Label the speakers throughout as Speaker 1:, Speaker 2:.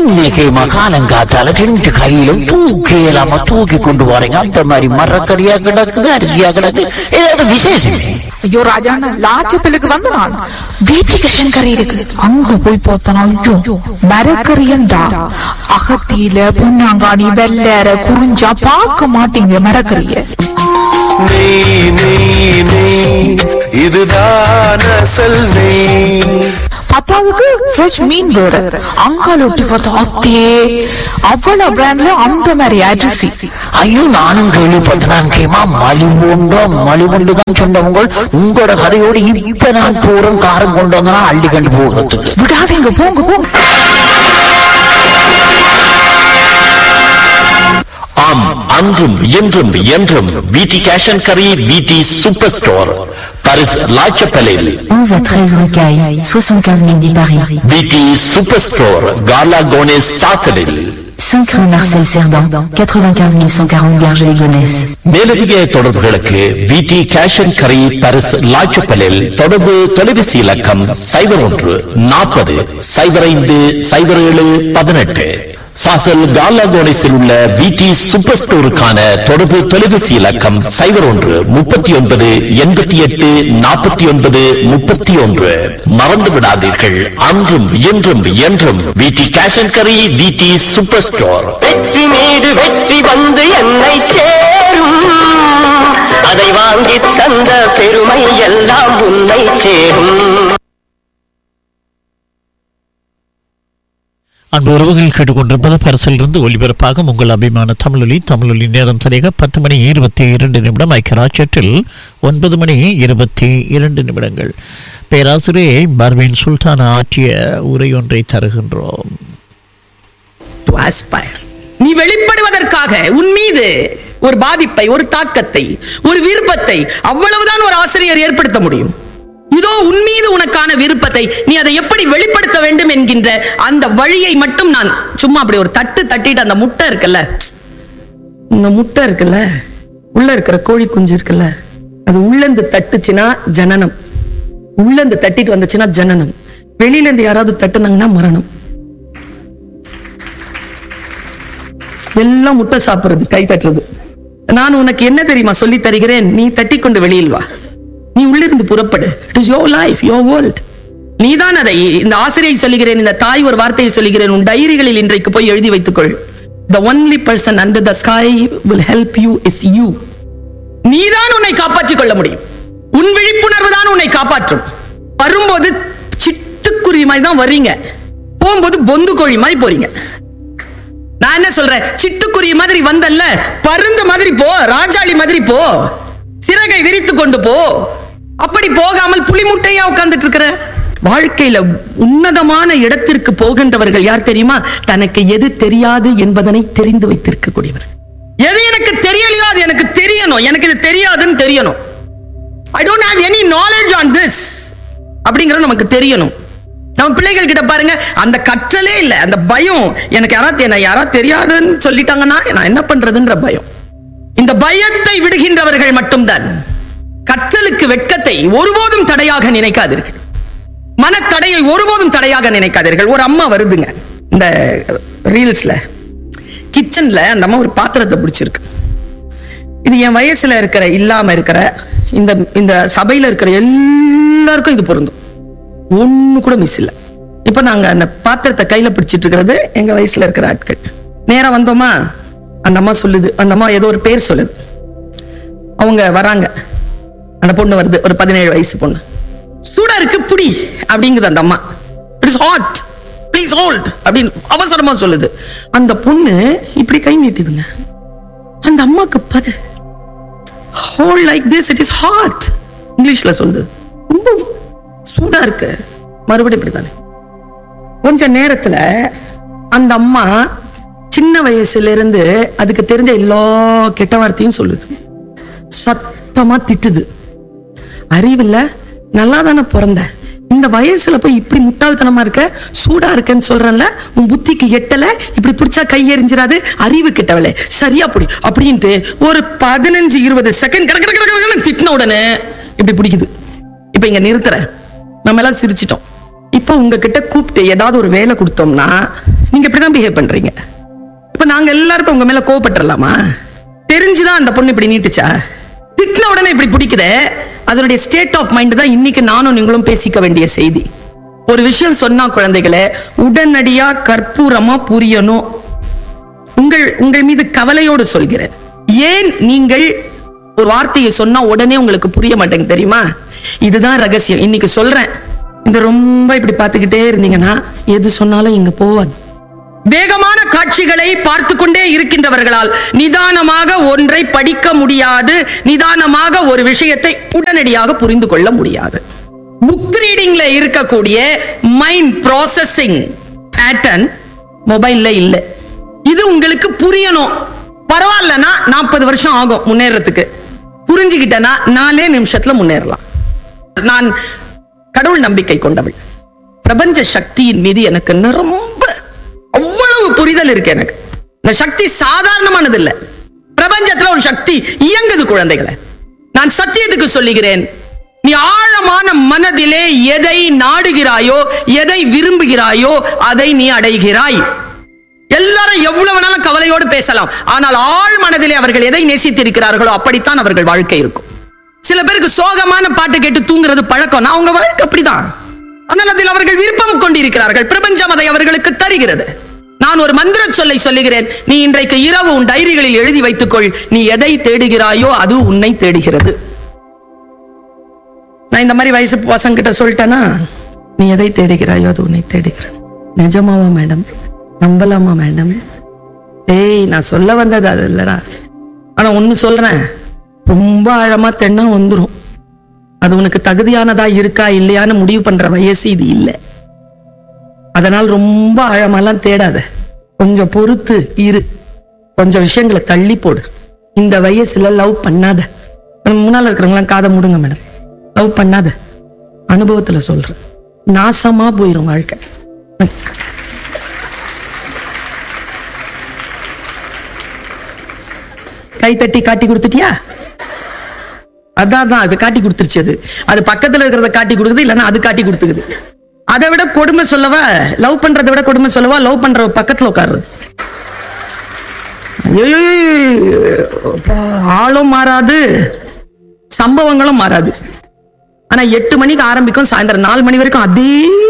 Speaker 1: என்னைக்குமா காலங்காத்தால ரெண்டு கையிலும் தூக்கி இல்லாம தூக்கி கொண்டு போறீங்க அந்த மாதிரி மரக்கறியா கிடக்குது அரிசியா கிடக்கு ஏதாவது விசேஷம்
Speaker 2: ஐயோ ராஜாண்ணா லாச்சப்பிலுக்கு வந்து நான் வீட்டுக்கு கறி இருக்கு அங்க போய் பார்த்தனா ஐயோ மரக்கறியண்டா அகத்தியில புண்ணாங்காணி வெள்ளற குறிஞ்சா பார்க்க மாட்டீங்க மரக்கறிய
Speaker 3: நெய் நெய் நெய் இதுதான் அசல் நெய்
Speaker 2: பத்தாவதுக்கு ஃப்ரெஷ் மீன் வேற அங்கால ஒட்டி பார்த்தா அத்தே அவ்வளவு பிராண்ட்ல அந்த மாதிரி அரிசி
Speaker 1: ஐயோ நானும் கேள்விப்பட்டேன் கேமா மலிவுண்டோ மலிவுண்டு தான் சொன்னவங்க உங்களோட கதையோடு இப்ப நான் தூரம் காரம் கொண்டு வந்தனா அள்ளி கண்டு போகிறதுக்கு
Speaker 2: விடாதீங்க போங்க போங்க
Speaker 4: ஆம் அன்றும் இன்றும் என்றும் விடி கேஷ் அண்ட் கரி விடி சூப்பர் ஸ்டோர் பாரிஸ் லாச்சப்பலில்
Speaker 5: 11 à 13 rue Caille, 75 000 10 Paris.
Speaker 4: VD super store Garges Gonesse சாசலில்
Speaker 5: 5 rue Marcel Cerdan, 95 140 Garges-les-Gonesse.
Speaker 4: மேலதிக தொடர்புகளுக்கு விடி கேஷ் அண்ட் கரி பாரிஸ் லாச்சப்பலில் தொடர்பு தொலைபேசி இலக்கம் சைபர் ஒன்று நாற்பது சைபர் ஐந்து சைபர் ஏழு பதினெட்டு சாசல் காலா கோனேஸில் உள்ள விடி சூப்பர் ஸ்டோருக்கான தொடர்பு தொலைபேசி இலக்கம் சைபர் ஒன்று முப்பத்தி ஒன்பது எண்பத்தி எட்டு நாற்பத்தி ஒன்பது முப்பத்தி ஒன்று மறந்து விடாதீர்கள் அன்றும் இன்றும் என்றும் விடி கேஷ் அண்ட் கரி விடி சூப்பர் ஸ்டோர்
Speaker 6: வெற்றி மீது வெற்றி வந்து என்னை சேரும் அதை வாங்கி தந்த பெருமை எல்லாம் உன்னை சேரும்
Speaker 7: அன்பு உறவுகள் கேட்டுக்கொண்டிருப்பது பரிசிலிருந்து ஒலிபரப்பாக உங்கள் அபிமான தமிழொலி தமிழொலி நேரம் சரியாக பத்து மணி இருபத்தி இரண்டு நிமிடம் ஐக்கராச்சட்டில் ஒன்பது மணி இருபத்தி இரண்டு நிமிடங்கள் பேராசிரியை பர்வீன் சுல்தானா ஆற்றிய உரை ஒன்றை தருகின்றோம்
Speaker 8: to aspire நீ வெளிப்படுவதற்காக உன் மீது ஒரு பாதிப்பை ஒரு தாக்கத்தை ஒரு விருப்பத்தை அவ்வளவுதான் ஒரு ஆசிரியர் ஏற்படுத்த முடியும் இதோ உன் மீது உனக்கான விருப்பத்தை நீ அதை எப்படி வெளிப்படுத்த வேண்டும் என்கின்ற அந்த வழியை மட்டும் நான் சும்மா அப்படி ஒரு தட்டு தட்டிட்டு அந்த முட்டை இருக்குல்ல இந்த முட்டை இருக்குல்ல உள்ள இருக்கிற கோழி குஞ்சு இருக்குல்ல அது உள்ளேந்து தட்டுச்சுன்னா ஜனனம் உள்ளேந்து தட்டிட்டு வந்துச்சுன்னா ஜனனம் வெளியில இருந்து யாராவது தட்டுனாங்கன்னா மரணம் எல்லாம் முட்டை சாப்பிடுறது கை தட்டுறது நான் உனக்கு என்ன தெரியுமா சொல்லி தருகிறேன் நீ தட்டி கொண்டு வெளியில் வா நீ உள்ளிருந்து புறப்படு it is your life your world நீதான் அதை இந்த ஆசிரியை சொல்லுகிறேன் இந்த தாய் ஒரு வார்த்தையை சொல்லுகிறேன் உன் டைரிகளில் இன்றைக்கு போய் எழுதி வைத்துக்கொள் the only person under the sky will help you is you நீதான் உன்னை காப்பாற்றிக் கொள்ள முடியும் உன் விழிப்புணர்வு தான் உன்னை காப்பாற்றும் வரும்போது சிட்டுக்குருவி மாதிரி தான் வர்றீங்க போகும்போது பொந்து கோழி மாதிரி போறீங்க நான் என்ன சொல்றேன் சிட்டுக்குருவி மாதிரி வந்தல்ல பருந்து மாதிரி போ ராஜாளி மாதிரி போ சிறகை விரித்து கொண்டு போ அப்படி போகாமல் புலி முட்டையா உட்கார்ந்துட்டு இருக்கிற வாழ்க்கையில உன்னதமான இடத்திற்கு போகின்றவர்கள் யார் தெரியுமா தனக்கு எது தெரியாது என்பதனை தெரிந்து வைத்திருக்கக்கூடியவர் எது எனக்கு தெரியலையோ அது எனக்கு தெரியணும் எனக்கு இது தெரியாதுன்னு தெரியணும் I don't have any knowledge on this அப்படிங்கிறது நமக்கு தெரியணும் நம்ம பிள்ளைகள் கிட்ட பாருங்க அந்த கற்றலே இல்ல அந்த பயம் எனக்கு யாராவது என்ன யாராவது தெரியாதுன்னு சொல்லிட்டாங்கன்னா நான் என்ன பண்றதுன்ற பயம் இந்த பயத்தை விடுகின்றவர்கள் மட்டும்தான் கற்றலுக்கு வெட்கத்தை ஒருபோதும் தடையாக நினைக்காதீர்கள் மனத்தடையை ஒருபோதும் தடையாக நினைக்காதீர்கள் ஒரு அம்மா வருதுங்க இந்த ரீல்ஸ்ல கிச்சன்ல அந்த அம்மா ஒரு பாத்திரத்தை பிடிச்சிருக்கு இது என் வயசுல இருக்கிற இல்லாம இருக்கிற இந்த இந்த சபையில இருக்கிற எல்லாருக்கும் இது பொருந்தும் ஒண்ணு கூட மிஸ் இல்ல இப்ப நாங்க அந்த பாத்திரத்தை கையில பிடிச்சிட்டு இருக்கிறது எங்க வயசுல இருக்கிற ஆட்கள் நேரா வந்தோமா அந்த அம்மா சொல்லுது அந்த அம்மா ஏதோ ஒரு பேர் சொல்லுது அவங்க வராங்க அந்த பொண்ணு வருது ஒரு பதினேழு வயசு பொண்ணு சூடா இருக்கு புடி அப்படிங்குது அந்த அம்மா இட்ஸ் ஹாட் ப்ளீஸ் ஹோல்ட் அப்படின்னு அவசரமா சொல்லுது அந்த பொண்ணு இப்படி கை நீட்டுதுங்க அந்த அம்மாக்கு பது hole like this it is hot இங்கிலீஷ்ல சொல்லுது ரொம்ப சூடா இருக்கு மறுபடியும் இப்படிதானே கொஞ்ச நேரத்துல அந்த அம்மா சின்ன வயசுல இருந்து அதுக்கு தெரிஞ்ச எல்லா கெட்ட வார்த்தையும் சொல்லுது சத்தமா திட்டுது அறிவில்ல நல்லா தானே பிறந்த இந்த வயசுல போய் இப்படி முட்டாள்தனமா இருக்க சூடா இருக்கேன்னு சொல்றேன்ல உன் புத்திக்கு எட்டல இப்படி பிடிச்சா கை எறிஞ்சிராது அறிவு கிட்டவளே சரியா புடி அப்படின்ட்டு ஒரு பதினஞ்சு இருபது செகண்ட் கிட கிட கிட கிடன்னு திட்டின உடனே இப்படி பிடிக்குது இப்ப இங்க நிறுத்துறேன் நம்ம எல்லாம் சிரிச்சிட்டோம் இப்போ உங்ககிட்ட கூப்பிட்டு ஏதாவது ஒரு வேலை கொடுத்தோம்னா நீங்க இப்படிதான் பிஹேவ் பண்றீங்க இப்ப நாங்க எல்லாரும் உங்க மேல கோவப்பட்டுறலாமா தெரிஞ்சுதான் அந்த பொண்ணு இப்படி நீட்டுச்சா திட்டின உடனே இப்படி பிடிக்குதே அதனுடைய ஸ்டேட் ஆஃப் மைண்ட் தான் இன்னைக்கு நானும் நீங்களும் பேசிக்க வேண்டிய செய்தி ஒரு விஷயம் சொன்னா குழந்தைகளே உடனடியா கற்பூரமா புரியணும் உங்கள் உங்கள் மீது கவலையோடு சொல்கிறேன் ஏன் நீங்கள் ஒரு வார்த்தையை சொன்னா உடனே உங்களுக்கு புரிய மாட்டேங்குது தெரியுமா இதுதான் ரகசியம் இன்னைக்கு சொல்றேன் இந்த ரொம்ப இப்படி பார்த்துக்கிட்டே இருந்தீங்கன்னா எது சொன்னாலும் இங்க போவாது வேகமான காட்சிகளை பார்த்து கொண்டே இருக்கின்றவர்களால் நிதானமாக ஒன்றை படிக்க முடியாது நிதானமாக ஒரு விஷயத்தை உடனடியாக புரிந்து கொள்ள முடியாது புக் ரீடிங்ல இருக்கக்கூடிய மைண்ட் ப்ராசஸிங் பேட்டர்ன் மொபைல்ல இல்ல இது உங்களுக்கு புரியணும் பரவாயில்லனா நாற்பது வருஷம் ஆகும் முன்னேறதுக்கு புரிஞ்சுக்கிட்டேன்னா நாலே நிமிஷத்துல முன்னேறலாம் நான் கடவுள் நம்பிக்கை கொண்டவள் பிரபஞ்ச சக்தியின் மீது எனக்கு ரொம்ப அவ்வளவு புரிதல் இருக்கு எனக்கு இந்த சக்தி சாதாரணமானது இல்ல பிரபஞ்சத்துல ஒரு சக்தி இயங்குது குழந்தைகளை நான் சத்தியத்துக்கு சொல்லுகிறேன் நீ ஆழமான மனதிலே எதை நாடுகிறாயோ எதை விரும்புகிறாயோ அதை நீ அடைகிறாய் எல்லாரும் எவ்வளவு வேணாலும் கவலையோடு பேசலாம் ஆனால் ஆழ் மனதிலே அவர்கள் எதை நேசித்திருக்கிறார்களோ அப்படித்தான் அவர்கள் வாழ்க்கை இருக்கும் சில பேருக்கு சோகமான பாட்டு கேட்டு தூங்குறது பழக்கம் நான் அவங்க வாழ்க்கை அப்படிதான் ஆனால் அதில் அவர்கள் விருப்பம் கொண்டிருக்கிறார்கள் பிரபஞ்சம் அதை அவர்களுக்கு தருகிறது நான் ஒரு மந்திர சொல்லை சொல்லுகிறேன் நீ இன்றைக்கு இரவு உன் டைரிகளில் எழுதி வைத்துக்கொள் நீ எதை தேடுகிறாயோ அது உன்னை தேடுகிறது நான் இந்த மாதிரி வயசு பசங்க கிட்ட சொல்லிட்டேன்னா நீ எதை தேடுகிறாயோ அது உன்னை தேடுகிறது நிஜமாவா மேடம் நம்பலாமா மேடம் ஏய் நான் சொல்ல வந்தது அது இல்லடா ஆனா ஒண்ணு சொல்றேன் ரொம்ப ஆழமா தென்னா வந்துரும் அது உனக்கு தகுதியானதா இருக்கா இல்லையான்னு முடிவு பண்ற வயசு இது இல்லை அதனால் ரொம்ப ஆழமாலாம் தேடாத கொஞ்சம் பொறுத்து இரு கொஞ்சம் விஷயங்களை தள்ளி போடு இந்த வயசுல லவ் பண்ணாத நம்ம முன்னால இருக்கிறவங்களாம் காதை முடுங்க மேடம் லவ் பண்ணாத அனுபவத்துல சொல்றேன் நாசமா போயிரும் வாழ்க்கை கை தட்டி காட்டி கொடுத்துட்டியா அதான் தான் அது காட்டி கொடுத்துருச்சு அது அது பக்கத்துல இருக்கிறத காட்டி கொடுக்குது இல்லைன்னா அது காட்டி கொடுத்துக்குது அதை விட கொடுமை சொல்லவா லவ் பண்றதை விட கொடுமை சொல்லவா லவ் பண்ற பக்கத்துல உட்காருது ஐயையோ, அப்பா, ஆளும் மாறாது சம்பவங்களும் மாறாது ஆனா எட்டு மணிக்கு ஆரம்பிக்கும் சாயந்தரம் நாலு மணி வரைக்கும் அதே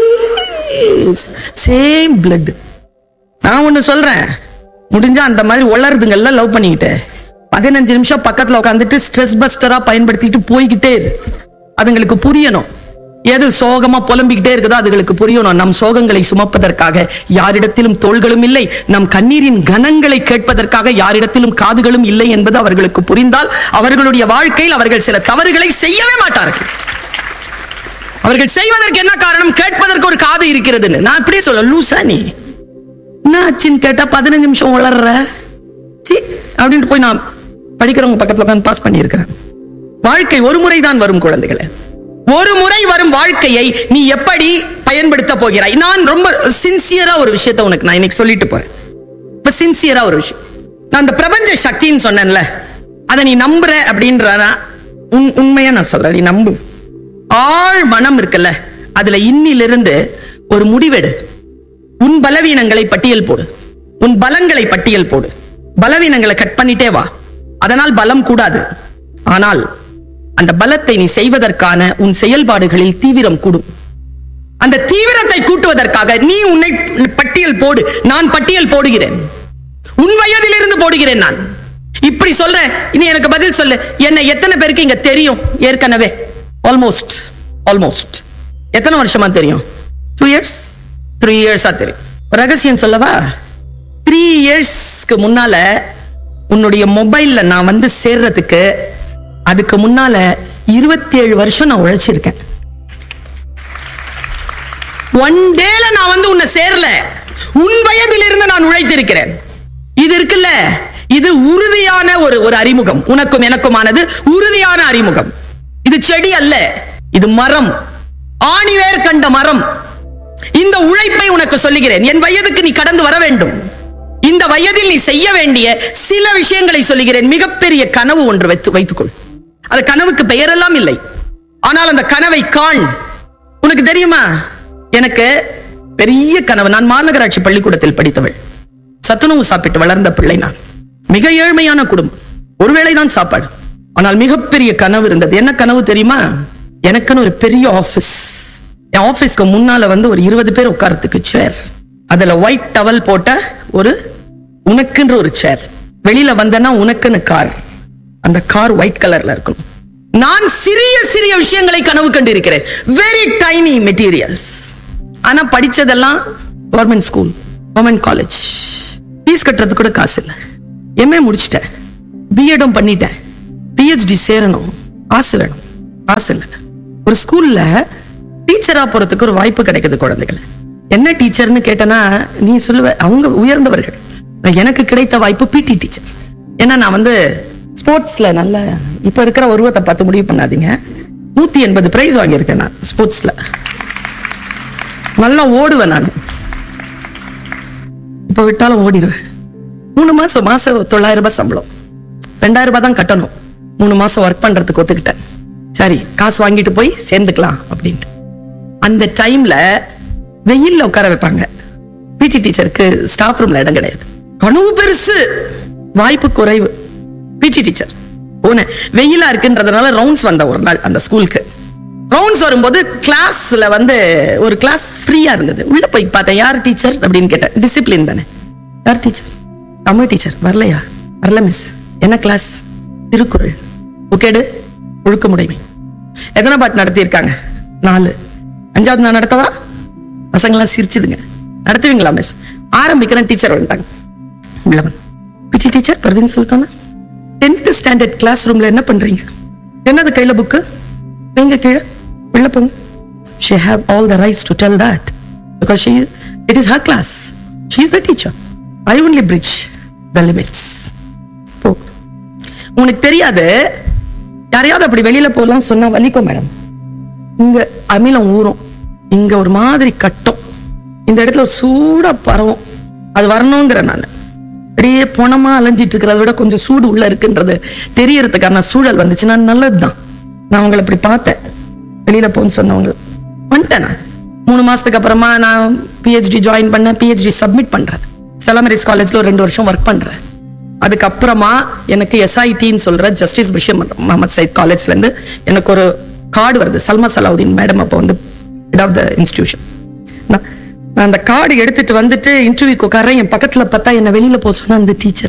Speaker 8: சேம் பிளட் நான் ஒண்ணு சொல்றேன் முடிஞ்சா அந்த மாதிரி உளருதுங்கல்ல லவ் பண்ணிக்கிட்டு பதினஞ்சு நிமிஷம் பக்கத்துல உட்காந்துட்டு ஸ்ட்ரெஸ் பஸ்டரா பயன்படுத்திட்டு போய்கிட்டே இரு அதுங்களுக்கு புரியணும் எது சோகமா புலம்பிக்கிட்டே இருக்குதோ அதுகளுக்கு புரியணும் நம் சோகங்களை சுமப்பதற்காக யாரிடத்திலும் தோள்களும் இல்லை நம் கண்ணீரின் கணங்களை கேட்பதற்காக யாரிடத்திலும் காதுகளும் இல்லை என்பது அவர்களுக்கு புரிந்தால் அவர்களுடைய வாழ்க்கையில் அவர்கள் சில தவறுகளை செய்யவே மாட்டார்கள் அவர்கள் செய்வதற்கு என்ன காரணம் கேட்பதற்கு ஒரு காது இருக்கிறதுன்னு நான் அப்படியே சொல்ல லூசா நீ என்ன ஆச்சுன்னு கேட்டா பதினஞ்சு நிமிஷம் வளர்ற சி அப்படின்ட்டு போய் நான் படிக்கிறவங்க பக்கத்துல உட்காந்து பாஸ் பண்ணியிருக்கிறேன் வாழ்க்கை ஒரு முறை தான் வரும் குழந்தைகளே ஒரு முறை வரும் வாழ்க்கையை நீ எப்படி பயன்படுத்த போகிறாய் நான் ரொம்ப சின்சியரா ஒரு விஷயத்தை உனக்கு நான் இன்னைக்கு சொல்லிட்டு போறேன் இப்ப சின்சியரா ஒரு விஷயம் நான் அந்த பிரபஞ்ச சக்தின்னு சொன்னேன்ல அதை நீ நம்புற அப்படின்றா உன் உண்மையா நான் சொல்றேன் நீ நம்பு ஆழ் மனம் இருக்குல்ல அதுல இன்னிலிருந்து ஒரு முடிவெடு உன் பலவீனங்களை பட்டியல் போடு உன் பலங்களை பட்டியல் போடு பலவீனங்களை கட் பண்ணிட்டே வா அதனால் பலம் கூடாது ஆனால் அந்த பலத்தை நீ செய்வதற்கான உன் செயல்பாடுகளில் தீவிரம் கூடும் அந்த தீவிரத்தை கூட்டுவதற்காக நீ உன்னை பட்டியல் போடு நான் பட்டியல் போடுகிறேன் உன் வயதிலிருந்து போடுகிறேன் நான் இப்படி சொல்றேன் இனி எனக்கு பதில் சொல்லு என்ன எத்தனை பேருக்கு இங்க தெரியும் ஏற்கனவே ஆல்மோஸ்ட் ஆல்மோஸ்ட் எத்தனை வருஷமா தெரியும் டூ இயர்ஸ் த்ரீ இயர்ஸா தெரியும் ஒரு ரகசியம் சொல்லவா த்ரீ இயர்ஸ்க்கு முன்னால உன்னுடைய மொபைல்ல நான் வந்து சேர்றதுக்கு அதுக்கு முன்னால இருபத்தி ஏழு வருஷம் நான் உழைச்சிருக்கேன் ஒன் டேல நான் வந்து உன்னை சேரல உன் வயதிலிருந்து நான் உழைத்திருக்கிறேன் இது இருக்குல்ல இது உறுதியான ஒரு ஒரு அறிமுகம் உனக்கும் எனக்குமானது உறுதியான அறிமுகம் இது செடி அல்ல இது மரம் ஆணிவேர் கண்ட மரம் இந்த உழைப்பை உனக்கு சொல்லுகிறேன் என் வயதுக்கு நீ கடந்து வர வேண்டும் இந்த வயதில் நீ செய்ய வேண்டிய சில விஷயங்களை சொல்லுகிறேன் மிகப்பெரிய கனவு ஒன்று வைத்து வைத்துக்கொள் அந்த கனவுக்கு பெயரெல்லாம் இல்லை ஆனால் அந்த கனவை காண் உனக்கு தெரியுமா எனக்கு பெரிய கனவு நான் மாநகராட்சி பள்ளிக்கூடத்தில் படித்தவள் சத்துணவு சாப்பிட்டு வளர்ந்த பிள்ளை நான் மிக ஏழ்மையான குடும்பம் ஒருவேளை தான் சாப்பாடு ஆனால் மிகப்பெரிய கனவு இருந்தது என்ன கனவு தெரியுமா எனக்குன்னு ஒரு பெரிய ஆபீஸ் என் ஆபீஸ்க்கு முன்னால வந்து ஒரு இருபது பேர் உட்காரத்துக்கு சேர் அதுல ஒயிட் டவல் போட்ட ஒரு உனக்குன்ற ஒரு சேர் வெளியில வந்தேன்னா உனக்குன்னு கார் அந்த கார் ஒயிட் கலர்ல இருக்கணும் நான் சிறிய சிறிய விஷயங்களை கனவு கண்டிருக்கிறேன் வெரி டைனி மெட்டீரியல்ஸ் ஆனா படிச்சதெல்லாம் government school government college fees கட்டுறதுக்கு கூட காசு இல்லை எம்ஏ முடிச்சிட்டேன் பிஎடும் பண்ணிட்டேன் பிஹெச்டி சேரணும் காசு வேணும் காசு இல்லை ஒரு ஸ்கூல்ல டீச்சரா போறதுக்கு ஒரு வாய்ப்பு கிடைக்குது குழந்தைகள் என்ன டீச்சர்னு கேட்டனா நீ சொல்லுவ அவங்க உயர்ந்தவர்கள் எனக்கு கிடைத்த வாய்ப்பு பிடி டீச்சர் ஏன்னா நான் வந்து ஸ்போர்ட்ஸ்ல நல்ல இப்ப இருக்கிற உருவத்தை பார்த்து முடிவு பண்ணாதீங்க நூத்தி எண்பது பிரைஸ் வாங்கியிருக்கேன் நான் ஸ்போர்ட்ஸ்ல நல்லா ஓடுவேன் நான் இப்ப விட்டாலும் ஓடிடுவேன் மூணு மாசம் மாசம் தொள்ளாயிரம் ரூபாய் சம்பளம் ரெண்டாயிரம் ரூபாய் தான் கட்டணும் மூணு மாசம் ஒர்க் பண்றதுக்கு ஒத்துக்கிட்டேன் சரி காசு வாங்கிட்டு போய் சேர்ந்துக்கலாம் அப்படின்ட்டு அந்த டைம்ல வெயில்ல உட்கார வைப்பாங்க பிடி டீச்சருக்கு ஸ்டாஃப் ரூம்ல இடம் கிடையாது கனவு பெருசு வாய்ப்பு குறைவு பிடி டீச்சர் போனேன் வெயிலா இருக்குன்றதுனால ரவுண்ட்ஸ் வந்த ஒரு நாள் அந்த ஸ்கூலுக்கு ரவுண்ட்ஸ் வரும்போது கிளாஸ்ல வந்து ஒரு கிளாஸ் ஃப்ரீயா இருந்தது உள்ள போய் பார்த்தேன் யார் டீச்சர் அப்படின்னு கேட்டேன் டிசிப்ளின் தானே யார் டீச்சர் தமிழ் டீச்சர் வரலையா வரல மிஸ் என்ன கிளாஸ் திருக்குறள் புக்கேடு ஒழுக்கமுடைமை எத்தனை பாட்டு நடத்தியிருக்காங்க நாலு அஞ்சாவது நான் நடத்தவா பசங்களாம் சிரிச்சுதுங்க நடத்துவீங்களா மிஸ் ஆரம்பிக்கிறேன் டீச்சர் வந்துட்டாங்க உள்ளவன் PT teacher Parveen Sultana tenth standard class ரூம்ல என்ன பண்றீங்க என்னது கையில புக்கு வைங்க கீழே உள்ள போங்க she have all the rights to tell that because she it is her class she is the teacher i only bridge the limits போ உனக்கு தெரியாது யாரையாவது அப்படி வெளியில போகலாம் சொன்னா வலிக்கும் மேடம் இங்க அமிலம் ஊறும் இங்க ஒரு மாதிரி கட்டும் இந்த இடத்துல சூடா பரவும் அது வரணுங்கிற நான் அப்படியே பொணமா அலைஞ்சிட்டு இருக்கிறத விட கொஞ்சம் சூடு உள்ள இருக்குன்றது தெரியறதுக்கான சூழல் வந்துச்சுன்னா நல்லதுதான் நான் உங்களை இப்படி பார்த்தேன் வெளியில போன்னு சொன்னவங்க வந்துட்டேன் நான் மூணு மாசத்துக்கு அப்புறமா நான் பிஹெச்டி ஜாயின் பண்ணேன் பிஹெச்டி சப்மிட் பண்றேன் ஸ்டெலாமரிஸ் காலேஜ்ல ஒரு ரெண்டு வருஷம் ஒர்க் பண்றேன் அதுக்கப்புறமா எனக்கு எஸ்ஐடின்னு சொல்ற ஜஸ்டிஸ் பஷீர் முகமது சைத் காலேஜ்ல இருந்து எனக்கு ஒரு கார்டு வருது சல்மா சலாவுதீன் மேடம் அப்போ வந்து ஹெட் ஆஃப் த இன்ஸ்டிடியூஷன் நான் நான் அந்த கார்டு எடுத்துட்டு வந்துட்டு இன்டர்வியூக்கு உட்காரேன் என் பக்கத்துல பார்த்தா என்ன வெளியில போக சொன்ன அந்த டீச்சர்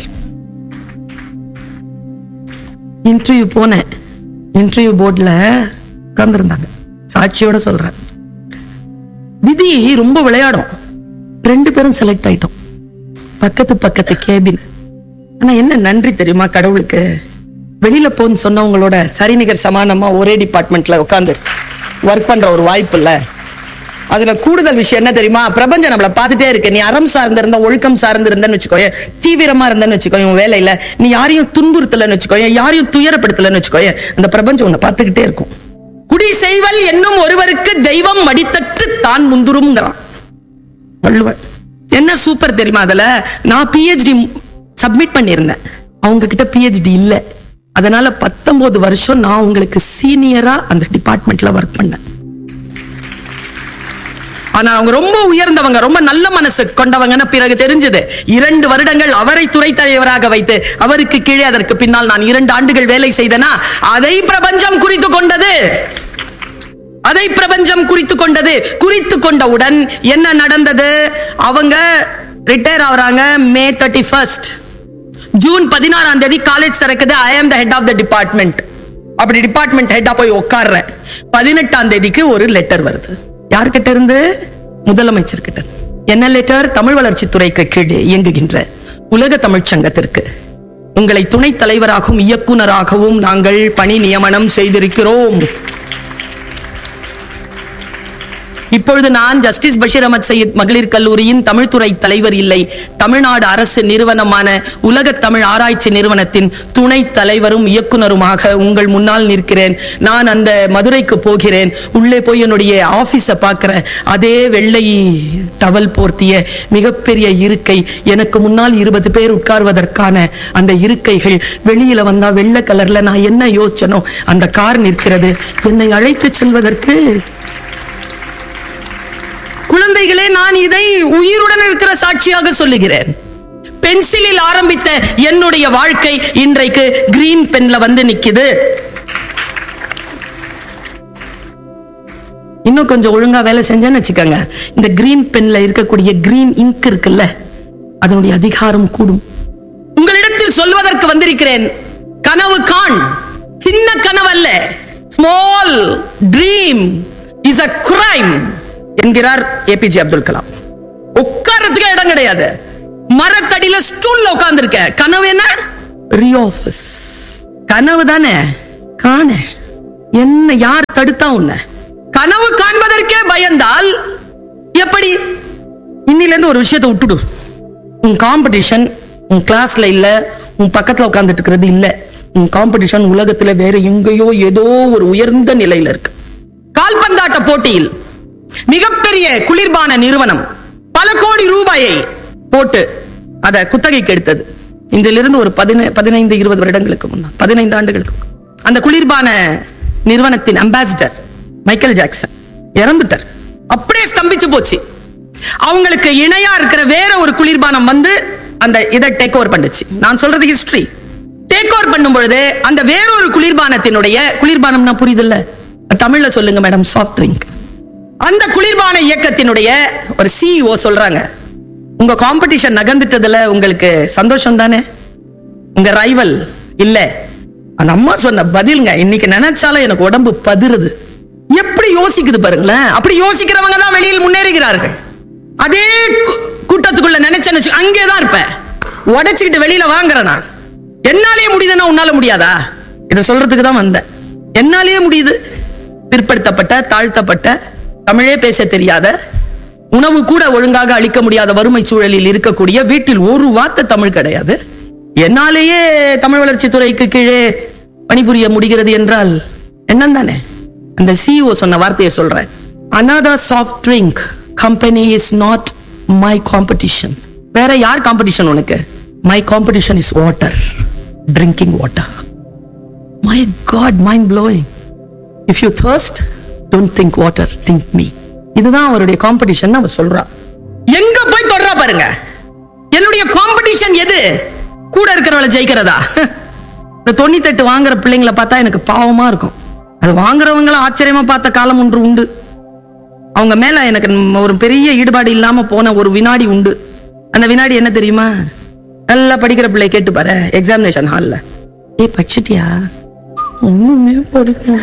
Speaker 8: இன்டர்வியூ போனேன் இன்டர்வியூ போர்டில் உட்கார்ந்துருந்தாங்க சாட்சியோட சொல்றேன் விதி ரொம்ப விளையாடும் ரெண்டு பேரும் செலக்ட் ஆயிட்டோம் பக்கத்து பக்கத்து கேபின் ஆனா என்ன நன்றி தெரியுமா கடவுளுக்கு வெளியில போன்னு சொன்னவங்களோட சரிநிகர் சமானமா ஒரே டிபார்ட்மெண்ட்ல உட்காந்து ஒர்க் பண்ற ஒரு வாய்ப்பு இல்ல அதுல கூடுதல் விஷயம் என்ன தெரியுமா பிரபஞ்சம் நம்மள பார்த்துட்டே இருக்கு நீ அறம் சார்ந்து இருந்த ஒழுக்கம் சார்ந்து இருந்தேன்னு வச்சுக்கோயேன் தீவிரமா இருந்தேன்னு வச்சுக்கோயேன் உன் வேலையில நீ யாரையும் துன்புறுத்தலன்னு வச்சுக்கோயேன் யாரையும் துயரப்படுத்தலன்னு வச்சுக்கோயேன் அந்த பிரபஞ்சம் உன்னை பார்த்துக்கிட்டே இருக்கும் குடி செய்வல் என்னும் ஒருவருக்கு தெய்வம் மடித்தட்டு தான் முந்துரும்ங்கிறான் வள்ளுவன் என்ன சூப்பர் தெரியுமா அதுல நான் பிஹெச்டி சப்மிட் பண்ணியிருந்தேன் அவங்க கிட்ட பிஹெச்டி இல்ல அதனால பத்தொன்பது வருஷம் நான் உங்களுக்கு சீனியரா அந்த டிபார்ட்மெண்ட்ல ஒர்க் பண்ணேன் ஆனா அவங்க ரொம்ப உயர்ந்தவங்க ரொம்ப நல்ல மனசு கொண்டவங்கன்னு பிறகு தெரிஞ்சது இரண்டு வருடங்கள் அவரை துறை தலைவராக வைத்து அவருக்கு கீழே அதற்கு பின்னால் நான் இரண்டு ஆண்டுகள் வேலை செய்தனா அதை பிரபஞ்சம் குறித்து கொண்டது அதை பிரபஞ்சம் குறித்து கொண்டது குறித்து கொண்டவுடன் என்ன நடந்தது அவங்க ரிட்டையர் ஆகுறாங்க மே தேர்ட்டி ஃபர்ஸ்ட் ஜூன் பதினாறாம் தேதி காலேஜ் திறக்குது I am the head of the department அப்படி டிபார்ட்மெண்ட் ஹெட்டா போய் உட்கார்றேன் பதினெட்டாம் தேதிக்கு ஒரு லெட்டர் வருது யார்கிட்ட இருந்து முதலமைச்சர் கிட்ட என்ன லெட்டர் தமிழ் வளர்ச்சித்துறைக்கு கீழே இயங்குகின்ற உலக தமிழ்ச் சங்கத்திற்கு உங்களை துணைத் தலைவராகவும் இயக்குனராகவும் நாங்கள் பணி நியமனம் செய்திருக்கிறோம் இப்பொழுது நான் ஜஸ்டிஸ் பஷீர் அஹமத் சையத் மகளிர் கல்லூரியின் தமிழ்துறை தலைவர் இல்லை தமிழ்நாடு அரசு நிறுவனமான உலக தமிழ் ஆராய்ச்சி நிறுவனத்தின் துணை தலைவரும் இயக்குனருமாக உங்கள் முன்னால் நிற்கிறேன் நான் அந்த மதுரைக்கு போகிறேன் உள்ளே போய் என்னுடைய ஆபீஸ பார்க்கிறேன் அதே வெள்ளை டவல் போர்த்திய மிகப்பெரிய இருக்கை எனக்கு முன்னால் இருபது பேர் உட்கார்வதற்கான அந்த இருக்கைகள் வெளியில வந்தா வெள்ளை கலர்ல நான் என்ன யோசிச்சனோ அந்த கார் நிற்கிறது என்னை அழைத்து செல்வதற்கு குழந்தைகளே நான் இதை உயிருடன் இருக்கிற சாட்சியாக சொல்லுகிறேன் பென்சிலில் ஆரம்பித்த என்னுடைய வாழ்க்கை இன்றைக்கு கிரீன் பென்ல வந்து நிக்குது இன்னும் கொஞ்சம் ஒழுங்கா வேலை செஞ்சேன்னு வச்சுக்கோங்க இந்த கிரீன் பென்ல இருக்கக்கூடிய கிரீன் இங்க் இருக்குல்ல அதனுடைய அதிகாரம் கூடும் உங்களிடத்தில் சொல்வதற்கு வந்திருக்கிறேன் கனவு காண் சின்ன கனவு அல்ல small dream is a crime என்கிறார் ஏபிஜே அப்துல் கலாம் உட்கார்றதுக்கு இடம் கிடையாது மரத்தடியில ஸ்டூல்ல உட்கார்ந்திருக்க கனவு என்ன ரியோஃபஸ் கனவு தானே காண என்ன யார் தடுத்தா உன்னை கனவு காண்பதற்கே பயந்தால் எப்படி இன்னில இருந்து ஒரு விஷயத்தை விட்டுடு உன் காம்படிஷன் உன் கிளாஸ்ல இல்ல உன் பக்கத்துல உட்கார்ந்துட்டு இருக்கிறது இல்ல உன் காம்படிஷன் உலகத்துல வேற எங்கேயோ ஏதோ ஒரு உயர்ந்த நிலையில இருக்கு கால்பந்தாட்ட போட்டியில் மிகப்பெரிய குளிர்பான நிறுவனம் பல கோடி ரூபாயை போட்டு அதை குத்தகைக்கு எடுத்தது இன்றிலிருந்து ஒரு பதினை- பதினைந்து இருபது வருடங்களுக்கு முன்னால் பதினைந்து ஆண்டுகளுக்கு முன்னால். அந்த குளிர்பான நிறுவனத்தின் அம்பாசிடர் மைக்கேல் ஜாக்சன் இறந்துட்டார் அப்படியே ஸ்தம்பிச்சு போச்சு அவங்களுக்கு இணையா இருக்கிற வேற ஒரு குளிர்பானம் வந்து அந்த இதை டேக் ஓவர் பண்ணுச்சு நான் சொல்றது ஹிஸ்டரி டேக் ஓவர் பண்ணும் பொழுது அந்த வேற ஒரு குளிர்பானத்தினுடைய குளிர்பானம்னா புரியுதுல்ல தமிழ்ல சொல்லுங்க மேடம் சாஃப்ட் ட்ரிங்க் அந்த குளிர்பான இயக்கத்தினுடைய ஒரு சிஇஓ சொல்றாங்க உங்க காம்படிஷன் நகர்ந்துட்டதுல உங்களுக்கு சந்தோஷம் தானே உங்க ரைவல் இல்ல அந்த அம்மா சொன்ன பதிலுங்க இன்னைக்கு நினைச்சாலும் எனக்கு உடம்பு பதிருது எப்படி யோசிக்குது பாருங்களேன் அப்படி யோசிக்கிறவங்க தான் வெளியில் முன்னேறுகிறார்கள் அதே கூ- கூட்டத்துக்குள்ள நினைச்சேன்னு வச்சு அங்கேதான் இருப்பேன் உடைச்சுக்கிட்டு வெளியில வாங்குறேன் நான் என்னாலேயே முடியுதுன்னா உன்னால முடியாதா இதை சொல்றதுக்கு தான் வந்தேன் என்னாலேயே முடியுது பிற்படுத்தப்பட்ட தாழ்த்தப்பட்ட தமிழே பேச தெரியாத உணவு கூட ஒழுங்காக அளிக்க முடியாத வறுமை சூழலில் இருக்கக்கூடிய வீட்டில் ஒரு வார்த்தை தமிழ் கிடையாது என்னாலேயே தமிழ் வளர்ச்சி துறைக்கு கீழே பணிபுரிய முடிகிறது என்றால் என்னன்னு தானே அந்த சிஇஓ சொன்ன வார்த்தையை சொல்றேன் another soft drink company is not my competition வேற யார் காம்படிஷன் உனக்கு my competition is water drinking water my God mind blowing if you thirst don't think water think me இதுதான் அவருடைய காம்படிஷன் அவ சொல்றா எங்க போய் தொடரா பாருங்க என்னுடைய காம்படிஷன் எது கூட இருக்கிறவளை ஜெயிக்கிறதா இந்த தொண்ணூத்தெட்டு வாங்குற பிள்ளைங்களை பார்த்தா எனக்கு பாவமா இருக்கும் அது வாங்குறவங்கள ஆச்சரியமா பார்த்த காலம் ஒன்று உண்டு அவங்க மேல எனக்கு ஒரு பெரிய ஈடுபாடு இல்லாம போன ஒரு வினாடி உண்டு அந்த வினாடி என்ன தெரியுமா நல்லா படிக்கிற பிள்ளை கேட்டு பாரு எக்ஸாமினேஷன் ஹால்ல ஏய் படிச்சிட்டியா ஒண்ணுமே படிக்கல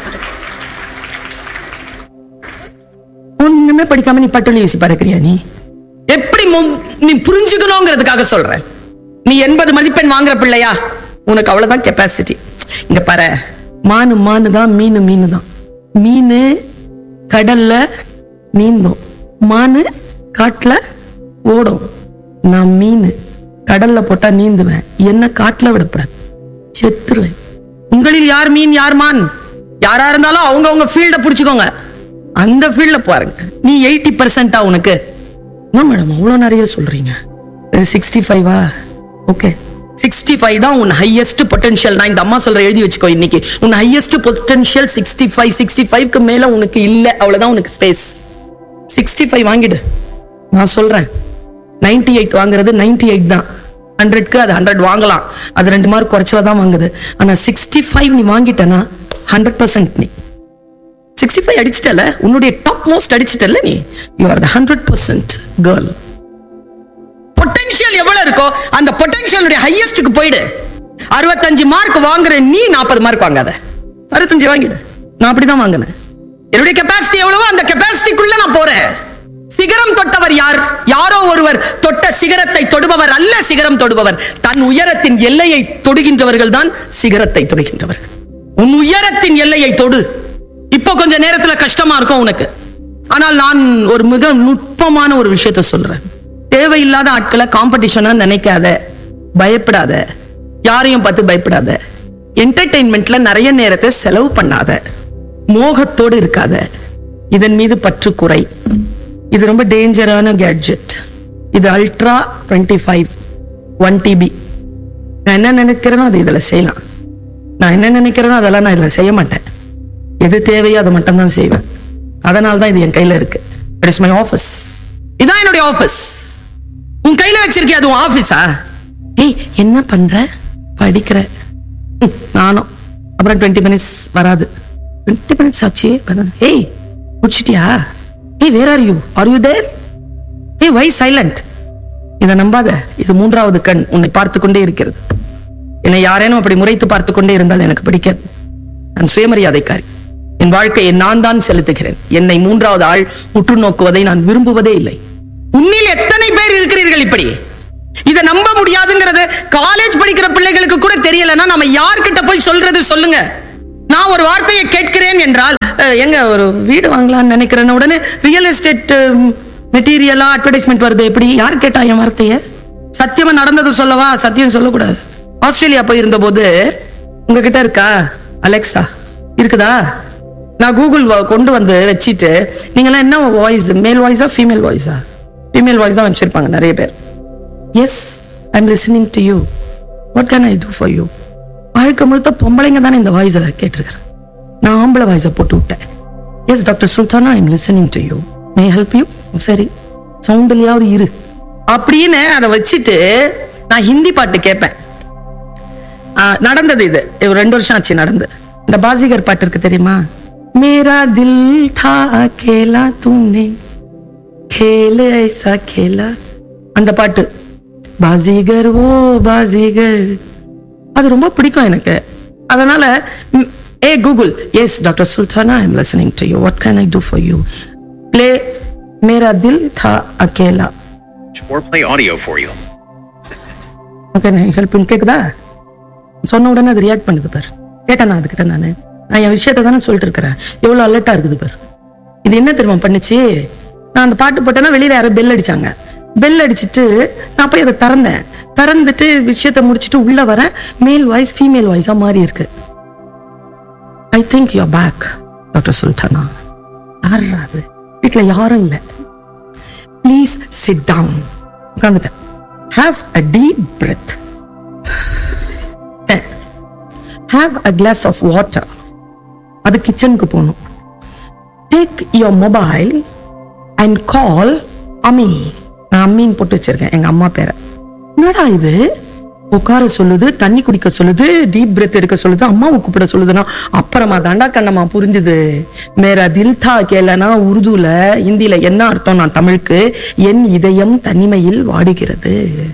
Speaker 8: ஒண்ணுமே படிக்காம நீ பட்டுளி வீசி பறக்கிறியா நீ எப்படி மு- நீ புரிஞ்சுக்கணுங்கிறதுக்காக சொல்றேன் நீ எண்பது மதிப்பெண் வாங்குற பிள்ளையா உனக்கு அவ்வளவுதான் கெப்பாசிட்டி இங்க பாரு மானு மானு தான் மீனு மீனு தான் மீனு கடல்ல நீந்தும் மானு காட்டுல ஓடும் நான் மீன் கடல்ல போட்டா நீந்துவேன் என்ன காட்டுல விடப்படாது செத்துருவேன் உங்களில் யார் மீன் யார் மான் யாரா இருந்தாலும் அவங்க அவங்க ஃபீல்ட புடிச்சுக்கோங்க அந்த ஃபீல்ட்ல பாருங்க நீ எயிட்டி பர்சன்டா உனக்கு என்ன மேடம் அவ்வளோ நிறைய சொல்றீங்க சிக்ஸ்டி ஃபைவா ஓகே சிக்ஸ்டி ஃபைவ் தான் உன் ஹையஸ்ட் பொட்டன்ஷியல் நான் இந்த அம்மா சொல்ற எழுதி வச்சுக்கோ இன்னைக்கு உன் highest potential sixty five sixty ஃபைவ்க்கு மேல உனக்கு இல்ல அவ்வளவுதான் உனக்கு ஸ்பேஸ் சிக்ஸ்டி ஃபைவ் வாங்கிடு நான் சொல்றேன் 98 எயிட் வாங்குறது 98 எயிட் தான் ஹண்ட்ரட்க்கு அது ஹண்ட்ரட் வாங்கலாம் அது ரெண்டு மார்க் குறைச்சலா தான் வாங்குது ஆனா சிக்ஸ்டி ஃபைவ் நீ வாங்கிட்டனா ஹண்ட்ரட் பர்சன்ட் நீ சிக்ஸ்டி ஃபைவ் அடிச்சிட்டல உன்னுடைய டாப் மோஸ்ட் அடிச்சிட்டல நீ you are the hundred percent girl potential எவ்வளவு இருக்கோ அந்த பொட்டன்ஷியலுடைய ஹையஸ்டுக்கு போயிடு அறுபத்தஞ்சு மார்க் வாங்குற நீ நாற்பது மார்க் வாங்காத அறுபத்தஞ்சு வாங்கிடு நான் அப்படிதான் வாங்கினேன் என்னுடைய கெப்பாசிட்டி எவ்வளவோ அந்த கெப்பாசிட்டிக்குள்ள நான் போறேன் சிகரம் தொட்டவர் யார் யாரோ ஒருவர் தொட்ட சிகரத்தை தொடுபவர் அல்ல சிகரம் தொடுபவர் தன் உயரத்தின் எல்லையை தொடுகின்றவர்கள் தான் சிகரத்தை தொடுகின்றவர்கள் உன் உயரத்தின் எல்லையை தொடு இப்போ கொஞ்ச நேரத்துல கஷ்டமா இருக்கும் உனக்கு ஆனால் நான் ஒரு மிக நுட்பமான ஒரு விஷயத்தை சொல்றேன் தேவையில்லாத ஆட்களை காம்படிஷனா நினைக்காத பயப்படாத யாரையும் பார்த்து பயப்படாத என்டர்டெயின்மெண்ட்ல நிறைய நேரத்தை செலவு பண்ணாத மோகத்தோடு இருக்காத இதன் மீது பற்று குறை இது ரொம்ப டேஞ்சரான கேட்ஜெட் இது ultra twenty five one TB நான் என்ன நினைக்கிறேனோ அது இதுல செய்யலாம் நான் என்ன நினைக்கிறேனோ அதெல்லாம் நான் இதுல செய்ய மாட்டேன் எது தேவையோ அதை மட்டும் தான் செய்வேன் அதனால தான் இது என் கையில இருக்கு இட் இஸ் மை ஆஃபீஸ் இதான் என்னுடைய ஆஃபீஸ் உன் கையில வச்சிருக்கிய அது உன் ஆபீஸா ஏய் என்ன பண்ற படிக்கிற ம், நானும் அப்புறம் டுவெண்ட்டி மினிட்ஸ் வராது டுவெண்ட்டி மினிட்ஸ் ஆச்சு வராது. ஏய் முடிச்சிட்டியா ஏய் where are you are you there ஏய் வை சைலண்ட் இதை நம்பாத இது மூன்றாவது கண் உன்னை பார்த்து கொண்டே இருக்கிறது என்னை யாரேனும் அப்படி முறைத்து பார்த்து கொண்டே இருந்தால் எனக்கு பிடிக்காது நான் சுயமரியாதைக்காரி என் வாழ்க்கையை நான் தான் செலுத்துகிறேன் என்னை மூன்றாவது ஆள் உற்று நோக்குவதை நான் விரும்புவதே இல்லை உன்னில் எத்தனை பேர் இருக்கிறீர்கள் இப்படி இதை நம்ப முடியாதுங்கிறது காலேஜ் படிக்கிற பிள்ளைகளுக்கு கூட தெரியலன்னா நம்ம யார்கிட்ட போய் சொல்றது சொல்லுங்க நான் ஒரு வார்த்தையை கேட்கிறேன் என்றால் அஹ், எங்க ஒரு வீடு வாங்கலாம்னு நினைக்கிறேன் உடனே ரியல் எஸ்டேட் மெட்டீரியலா அட்வர்டைஸ்மெண்ட் வருது எப்படி யார் கேட்டா என் வார்த்தைய சத்தியமா நடந்தது சொல்லவா சத்தியம் சொல்லக்கூடாது ஆஸ்திரேலியா போயிருந்த போது உங்ககிட்ட இருக்கா அலெக்சா இருக்குதா நான் கூகுள் கொண்டு வந்து வச்சிட்டு நீங்களாம் என்ன வாய்ஸ் மேல் வாய்ஸா ஃபீமேல் வாய்ஸா ஃபீமேல் வாய்ஸ் தான் வச்சிருப்பாங்க நிறைய பேர் yes I am listening to you what can I do for you வாழ்க்கை முழுத்த பொம்பளைங்க தானே இந்த வாய்ஸை கேட்டிருக்கிறேன் நான் ஆம்பளை வாய்ஸை போட்டு விட்டேன் yes doctor Sultana I am listening to you may help you சரி சவுண்ட்லயாவது இரு அப்படின்னு அதை வச்சுட்டு நான் ஹிந்தி பாட்டு கேட்பேன் ஆ, நடந்தது இது ஒரு ரெண்டு வருஷம் ஆச்சு நடந்து இந்த பாசிகர் பாட்டு இருக்கு தெரியுமா மேரா தில் தா அகேலா தூனே खेल ऐसा खेला அந்த பாட்டு பாசிகர் ஓ பாசிகர் அது ரொம்ப பிடிக்கும் எனக்கு அதனால ம், hey Google yes doctor Sultana I am listening to you what can I do for you play மேரா தில் தா அகேலா
Speaker 9: or play audio for you. Assistant.
Speaker 8: Okay நான் ஹெல்ப் கேக்குதா சொன்ன உடனே அது ரியாக்ட் பண்ணுது பார் கேட்டேன் நான் அதுக்கிட்ட நானு நான் என் விஷயத்தை தானே சொல்லிட்டு இருக்கிறேன் எவ்வளவு அலர்ட்டா இருக்குது பார் இது என்ன தெரியுமா பண்ணுச்சு நான் அந்த பாட்டு போட்டேன்னா வெளியில யாரோ பெல் அடிச்சாங்க பெல் அடிச்சிட்டு நான் போய் அதை திறந்தேன் திறந்துட்டு விஷயத்தை முடிச்சிட்டு உள்ள வரேன் மேல் வாய்ஸ் ஃபீமேல் வாய்ஸா மாறி இருக்கு I think you back doctor Sultana யாரா அது வீட்டுல யாரும் இல்லை ப்ளீஸ் சிட் டவுன் உட்காந்துட்டேன் have a deep breath have a glass of water அது கிச்சனுக்கு போகணும் take your mobile and call Ammi நான் அம்மின்னு போட்டு வச்சிருக்கேன் எங்க அம்மா பேரை என்னடா இது உட்கார சொல்லுது தண்ணி குடிக்க சொல்லுது டீப் பிரெத் எடுக்க சொல்லுது அம்மாவை கூப்பிட சொல்லுதுன்னா அப்புறமா தாண்டா கண்ணம்மா புரிஞ்சுது மேரா தில் தா கேலனா உருதுல ஹிந்தில என்ன அர்த்தம் நான் தமிழுக்கு என் இதயம் தனிமையில் வாடுகிறது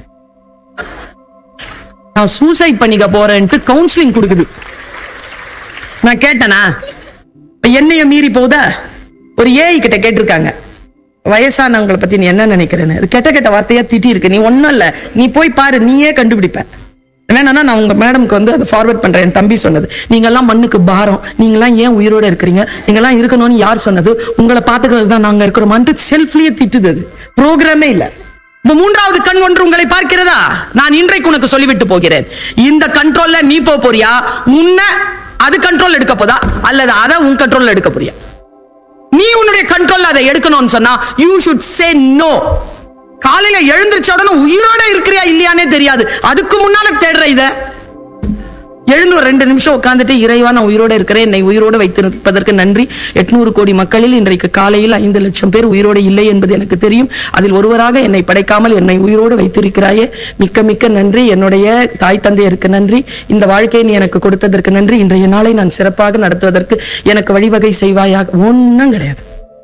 Speaker 8: நான் சூசைட் பண்ணிக்க போறேன்ட்டு கவுன்சிலிங் கொடுக்குது நான் கேட்டனா என்னைய மீறி போதா ஒரு ஏஐ கிட்ட கேட்டிருக்காங்க வயசானவங்களை பத்தி நீ என்ன நினைக்கிறேன்னு இது கெட்ட கெட்ட வார்த்தையா திட்டி இருக்கு நீ ஒன்னும் இல்ல நீ போய் பாரு நீயே கண்டுபிடிப்ப வேணா நான் உங்க மேடம்க்கு வந்து அதை ஃபார்வர்ட் பண்றேன் என் தம்பி சொன்னது நீங்கெல்லாம் மண்ணுக்கு பாரம் நீங்கெல்லாம் ஏன் உயிரோட இருக்கிறீங்க நீங்கெல்லாம் இருக்கணும்னு யார் சொன்னது உங்களை பாத்துக்கிறது தான் நாங்க இருக்கிறோமான்ட்டு செல்ஃப்லயே திட்டுது அது ப்ரோக்ராமே இல்ல இப்ப மூன்றாவது கண் ஒன்று உங்களை பார்க்கிறதா நான் இன்றைக்கு உனக்கு சொல்லிவிட்டு போகிறேன் இந்த கண்ட்ரோல்ல நீ போக போறியா உன்ன அது கண்ட்ரோல் எடுக்க போதா அல்லது அதை உன் கண்ட்ரோல்ல எடுக்க போறியா நீ உன்னுடைய கண்ட்ரோல்ல அதை எடுக்கணும்னு சொன்னா யூ ஷுட் சே நோ காலையில எழுந்திருச்ச உடனே உயிரோட இருக்கிறியா இல்லையானே தெரியாது அதுக்கு முன்னால தேடுற இத எழுந்து ஒரு ரெண்டு நிமிஷம் உட்கார்ந்துட்டு இறைவா நான் உயிரோட இருக்கிறேன் என்னை உயிரோடு வைத்திருப்பதற்கு நன்றி எட்நூறு கோடி மக்களில் இன்றைக்கு காலையில் ஐந்து லட்சம் பேர் உயிரோடு இல்லை என்பது எனக்கு தெரியும் அதில் ஒருவராக என்னை படைக்காமல் என்னை உயிரோடு வைத்திருக்கிறாயே மிக்க மிக்க நன்றி என்னுடைய தாய் தந்தையருக்கு நன்றி இந்த வாழ்க்கையை நீ எனக்கு கொடுத்ததற்கு நன்றி இன்றைய நாளை நான் சிறப்பாக நடத்துவதற்கு எனக்கு வழிவகை செய்வாயாக ஒன்றும் கிடையாது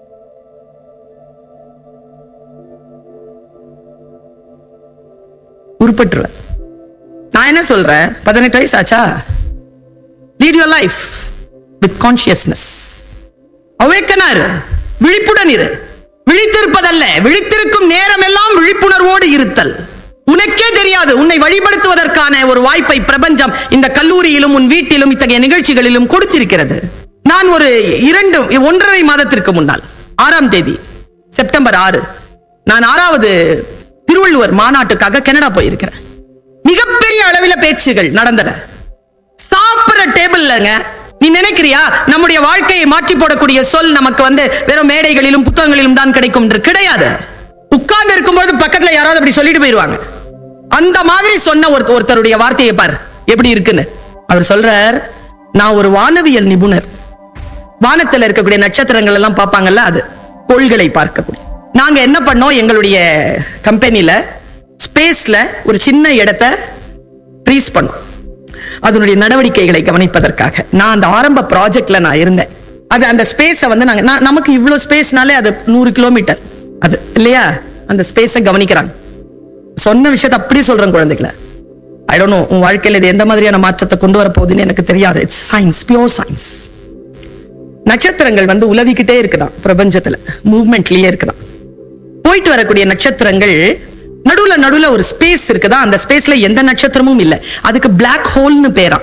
Speaker 8: உருப்பட்டுருவேன் நான் என்ன சொல்றேன் பதினெட்டு வயசு ஆச்சா lead your life with consciousness அவேக்கனா இரு விழிப்புடன் இரு விழித்திருப்பதல்ல விழித்திருக்கும் நேரம் எல்லாம் விழிப்புணர்வோடு இருத்தல் உனக்கே தெரியாது உன்னை வழிபடுத்துவதற்கான ஒரு வாய்ப்பை பிரபஞ்சம் இந்த கல்லூரியிலும் உன் வீட்டிலும் இத்தகைய நிகழ்ச்சிகளிலும் கொடுத்திருக்கிறது நான் ஒரு இரண்டு ஒன்றரை மாதத்திற்கு முன்னால் ஆறாம் தேதி செப்டம்பர் ஆறு நான் ஆறாவது திருவள்ளுவர் மாநாட்டுக்காக கனடா போயிருக்கிறேன் மிகப்பெரிய அளவில் பேச்சுகள் நடந்தன சாப்பிடுற டேபிள்லங்க நீ நினைக்கிறியா நம்முடைய வாழ்க்கையை மாற்றி போடக்கூடிய சொல் நமக்கு வந்து வெறும் மேடைகளிலும் புத்தகங்களிலும் தான் கிடைக்கும் என்று கிடையாது உட்கார்ந்து இருக்கும்போது பக்கத்துல யாராவது அப்படி சொல்லிட்டு போயிருவாங்க அந்த மாதிரி சொன்ன ஒரு ஒருத்தருடைய வார்த்தையை பார் எப்படி இருக்குன்னு அவர் சொல்றார் நான் ஒரு வானவியல் நிபுணர் வானத்துல இருக்கக்கூடிய நட்சத்திரங்கள் எல்லாம் பார்ப்பாங்கல்ல அது கோள்களை பார்க்கக்கூடிய நாங்க என்ன பண்ணோம் எங்களுடைய கம்பெனில ஸ்பேஸ்ல ஒரு சின்ன இடத்த ப்ரீஸ் பண்ணோம் அதனுடைய நடவடிக்கைகளை கவனிப்பதற்காக நான் அந்த ஆரம்ப ப்ராஜெக்ட்ல நான் இருந்தேன் அது அந்த ஸ்பேஸை வந்து நாங்க நான் நமக்கு இவ்வளோ ஸ்பேஸ்னாலே அது நூறு கிலோமீட்டர் அது இல்லையா அந்த ஸ்பேஸை கவனிக்கிறாங்க சொன்ன விஷயத்தை அப்படியே சொல்றேன் குழந்தைகளை ஐ டோன்ட் நோ உன் வாழ்க்கையில இது எந்த மாதிரியான மாற்றத்தை கொண்டு வர போகுதுன்னு எனக்கு தெரியாது இட்ஸ் சயின்ஸ் பியோர் சயின்ஸ் நட்சத்திரங்கள் வந்து உலவிக்கிட்டே இருக்குதாம் பிரபஞ்சத்துல மூவ்மெண்ட்லயே இருக்குதாம் போயிட்டு வரக்கூடிய நட்சத்திரங்கள் நடுவுல நடுவுல ஒரு ஸ்பேஸ் இருக்குதா அந்த ஸ்பேஸ்ல எந்த நட்சத்திரமும் இல்ல அதுக்கு Black ஹோல்னு பேராம்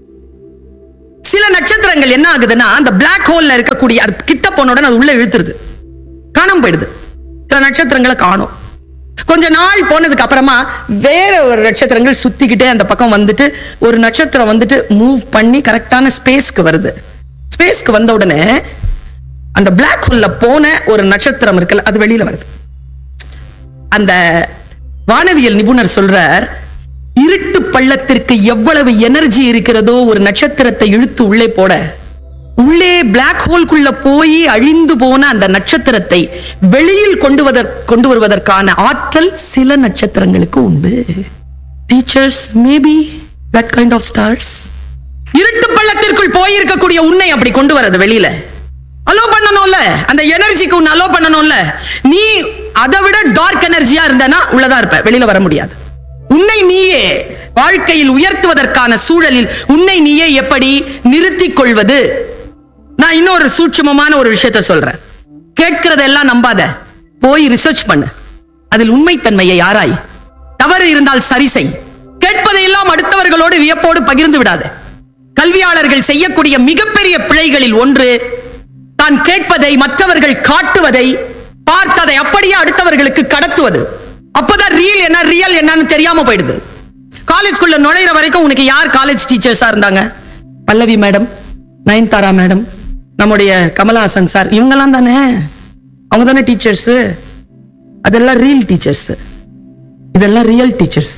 Speaker 8: சில நட்சத்திரங்கள் என்ன ஆகுதுன்னா அந்த Black ஹோல்ல இருக்கக்கூடிய அது கிட்ட போன உடனே அது உள்ள இழுத்துருது காணாம போயிடுது சில நட்சத்திரங்களை காணும் கொஞ்ச நாள் போனதுக்கு அப்புறமா வேற ஒரு நட்சத்திரங்கள் சுத்திக்கிட்டே அந்த பக்கம் வந்துட்டு ஒரு நட்சத்திரம் வந்துட்டு மூவ் பண்ணி கரெக்டான ஸ்பேஸ்க்கு வருது ஸ்பேஸ்க்கு வந்த உடனே அந்த Black ஹோல்ல போன ஒரு நட்சத்திரம் இருக்குல்ல அது வெளியில வருது அந்த வானவியல் நிபுணர் சொல்றார் இருட்டு பள்ளத்திற்கு எவ்வளவு எனர்ஜி இருக்கிறதோ ஒரு நட்சத்திரத்தை இழுத்து உள்ளே போட உள்ளே பிளாக் ஹோல்குள்ள போய் அழிந்து போன அந்த நட்சத்திரத்தை வெளியில் கொண்டு வதற் கொண்டு வருவதற்கான ஆற்றல் சில நட்சத்திரங்களுக்கு உண்டு teachers maybe that kind of stars இருட்டு பள்ளத்திற்குள் போயிருக்கக்கூடிய உன்னை அப்படி கொண்டு வரது வெளியில அலோ பண்ணணும்ல அந்த எனர்ஜிக்கு உன்னை அலோ பண்ணணும்ல நீ அதை விட டார்க் எனர்ஜியா இருந்தனா உள்ளதா இருப்ப வெளியில வர முடியாது உன்னை நீயே வாழ்க்கையில் உயர்த்துவதற்கான சூழலில் உன்னை நீயே எப்படி நிறுத்திக் கொள்வது நான் இன்னொரு சூட்சுமமான ஒரு விஷயத்தை சொல்றேன் கேட்கிறதெல்லாம் நம்பாத போய் ரிசர்ச் பண்ணு அதில் உண்மைத்தன்மையை ஆராய் தவறு இருந்தால் சரி செய் கேட்பதையெல்லாம் அடுத்தவர்களோடு வியப்போடு பகிர்ந்து விடாத கல்வியாளர்கள் செய்யக்கூடிய மிகப்பெரிய பிழைகளில் ஒன்று தான் கேட்பதை மற்றவர்கள் காட்டுவதை பார்த்ததை அப்படியே அடுத்தவர்களுக்கு கடத்துவது அப்பதான் ரியல் என்ன ரியல் என்னன்னு தெரியாம போயிடுது காலேஜ்குள்ள நுழையிற வரைக்கும் உனக்கு யார் காலேஜ் டீச்சர்ஸா இருந்தாங்க பல்லவி மேடம் நயன்தாரா மேடம் நம்முடைய கமலஹாசன் சார் இவங்கெல்லாம் தானே அவங்க தானே டீச்சர்ஸ் அதெல்லாம் ரியல் டீச்சர்ஸ் இதெல்லாம் ரியல் டீச்சர்ஸ்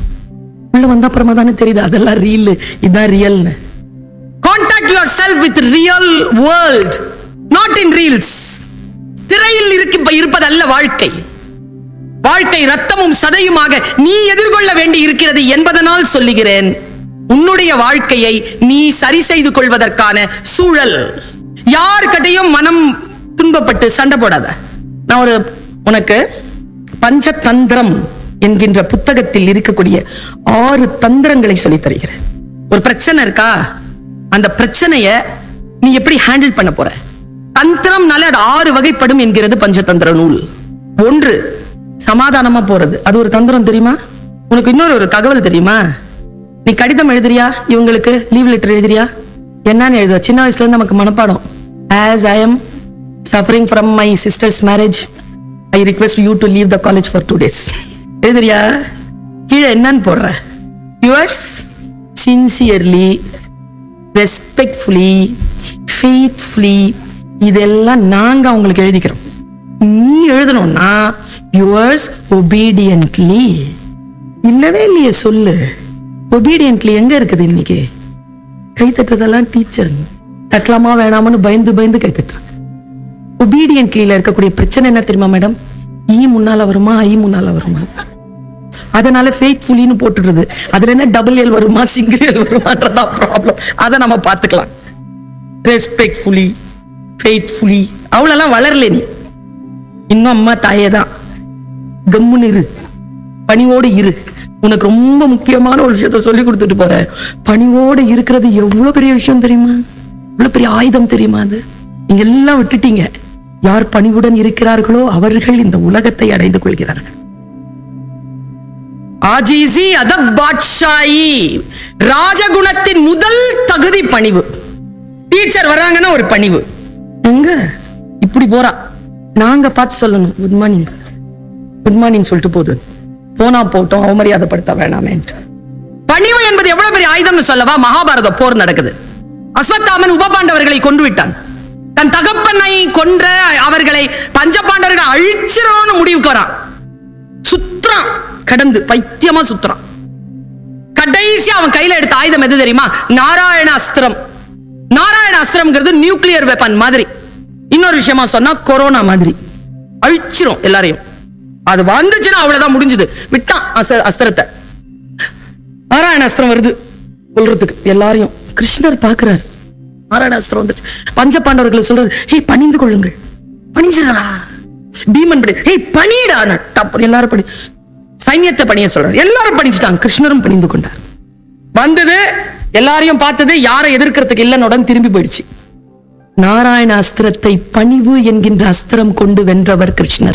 Speaker 8: உள்ள வந்த அப்புறமா தானே தெரியுது அதெல்லாம் ரீல் இதான் ரியல்னு contact yourself with real world not in reels திரையில் இருக்கு இருப்பதல்ல வாழ்க்கை வாழ்க்கை ரத்தமும் சதையுமாக நீ எதிர்கொள்ள வேண்டி இருக்கிறது என்பதனால் சொல்லுகிறேன் உன்னுடைய வாழ்க்கையை நீ சரி செய்து கொள்வதற்கான சூழல் யார்கிட்டையும் மனம் துன்பப்பட்டு சண்டை போடாத நான் ஒரு உனக்கு பஞ்சதந்திரம் என்கின்ற புத்தகத்தில் இருக்கக்கூடிய ஆறு தந்திரங்களை சொல்லித் தருகிறேன் ஒரு பிரச்சனை இருக்கா அந்த பிரச்சனைய நீ எப்படி ஹேண்டில் பண்ண போற தந்திரம்னாலே அது ஆறு வகைப்படும் என்கிறது பஞ்சதந்திர நூல் ஒன்று சமாதானமா போறது அது ஒரு தந்திரம் தெரியுமா உனக்கு இன்னொரு ஒரு தகவல் தெரியுமா நீ கடிதம் எழுதுறியா இவங்களுக்கு லீவ் லெட்டர் எழுதுறியா என்னன்னு எழுதுவ சின்ன வயசுல இருந்து நமக்கு மனப்பாடம் as I am suffering from my sister's marriage I request you to leave the college for two days எழுதுறியா கீழே என்னன்னு போடுற யுவர்ஸ் சின்சியர்லி ரெஸ்பெக்ட்ஃபுல்லி ஃபெய்த்ஃபுல்லி இதெல்லாம் நாங்க அவங்களுக்கு எழுதிக்கிறோம் நீ எழுதணும்னா யுவர்ஸ் ஒபீடியன்ட்லி இல்லவே இல்லையே சொல்லு ஒபீடியன்ட்லி எங்க இருக்குது இன்னைக்கு கை தட்டுறதெல்லாம் டீச்சர் தட்டலாமா வேணாமான்னு பயந்து பயந்து கை தட்டுறாங்க ஒபீடியன்ட்லியில இருக்கக்கூடிய பிரச்சனை என்ன தெரியுமா மேடம் ஈ முன்னால வருமா ஐ முன்னால வருமா அதனால ஃபெய்த்ஃபுல்லின்னு போட்டுடுறது அதுல என்ன டபுள் எல் வருமா சிங்கிள் எல் வருமான்றதா ப்ராப்ளம் அதை நம்ம பார்த்துக்கலாம் ரெஸ்பெக்ட்ஃபுல்லி ஃபெய்த்ஃபுல்லி அவளெல்லாம் வளரல நீ இன்னும் அம்மா தாயே தான் கம்முன்னு இரு பணிவோடு இரு உனக்கு ரொம்ப முக்கியமான ஒரு விஷயத்த சொல்லி கொடுத்துட்டு போற பணிவோடு இருக்கிறது எவ்வளவு பெரிய விஷயம் தெரியுமா எவ்வளவு பெரிய ஆயுதம் தெரியுமா அது நீங்க எல்லாம் விட்டுட்டீங்க யார் பணிவுடன் இருக்கிறார்களோ அவர்கள் இந்த உலகத்தை அடைந்து கொள்கிறார்கள் ஆஜிசி அதப் பாட்ஷாயி ராஜகுணத்தின் முதல் தகுதி பணிவு டீச்சர் வர்றாங்கன்னா ஒரு பணிவு எங்க இப்படி போறா நாங்க பார்த்து சொல்லணும் குட் மார்னிங் குட் மார்னிங் சொல்லிட்டு போகுது அது. போனா போட்டோம் அவமரியாதைப்படுத்த வேணாமேன்ட்டு பணிவு என்பது எவ்வளவு பெரிய ஆயுதம்னு சொல்லவா மகாபாரத போர் நடக்குது அஸ்வத்தாமன் உபபாண்டவர்களை கொன்று விட்டான் தன் தகப்பனை கொன்ற அவர்களை பஞ்சபாண்டவர்கள் அழிச்சிரோன்னு முடிவுக்கு வரான் சுத்துறான் கடந்து பைத்தியமா சுத்துறான் கடைசி அவன் கையில எடுத்த ஆயுதம் எது தெரியுமா நாராயண அஸ்திரம் நாராயண அஸ்திரம்ங்கிறது நியூக்ளியர் வெப்பன் மாதிரி இன்னொரு விஷயமா சொன்னா கொரோனா மாதிரி அழிச்சிரும் எல்லாரையும் அது வந்துச்சுன்னா அவ்வளவுதான் முடிஞ்சது விட்டான் அச- அஸ்திரத்தை நாராயண அஸ்திரம் வருது கொல்றதுக்கு எல்லாரையும் கிருஷ்ணர் பாக்குறாரு நாராயண அஸ்திரம் வந்துச்சு பஞ்ச பாண்டவர்களை சொல்றாரு ஹே பணிந்து கொள்ளுங்கள் பணிஞ்சிடா பீமன் படி ஹே பணிடா டப்பு எல்லாரும் பணி சைன்யத்தை பணிய சொல்றாரு எல்லாரும் பணிச்சுட்டாங்க கிருஷ்ணரும் பணிந்து கொண்டார் வந்தது எல்லாரையும் பார்த்தது யாரை எதிர்க்கிறதுக்கு இல்லைன்னு திரும்பி போயிடுச்சு நாராயண அஸ்திரத்தை பணிவு என்கின்ற அஸ்திரம் கொண்டு வென்றவர் கிருஷ்ணர்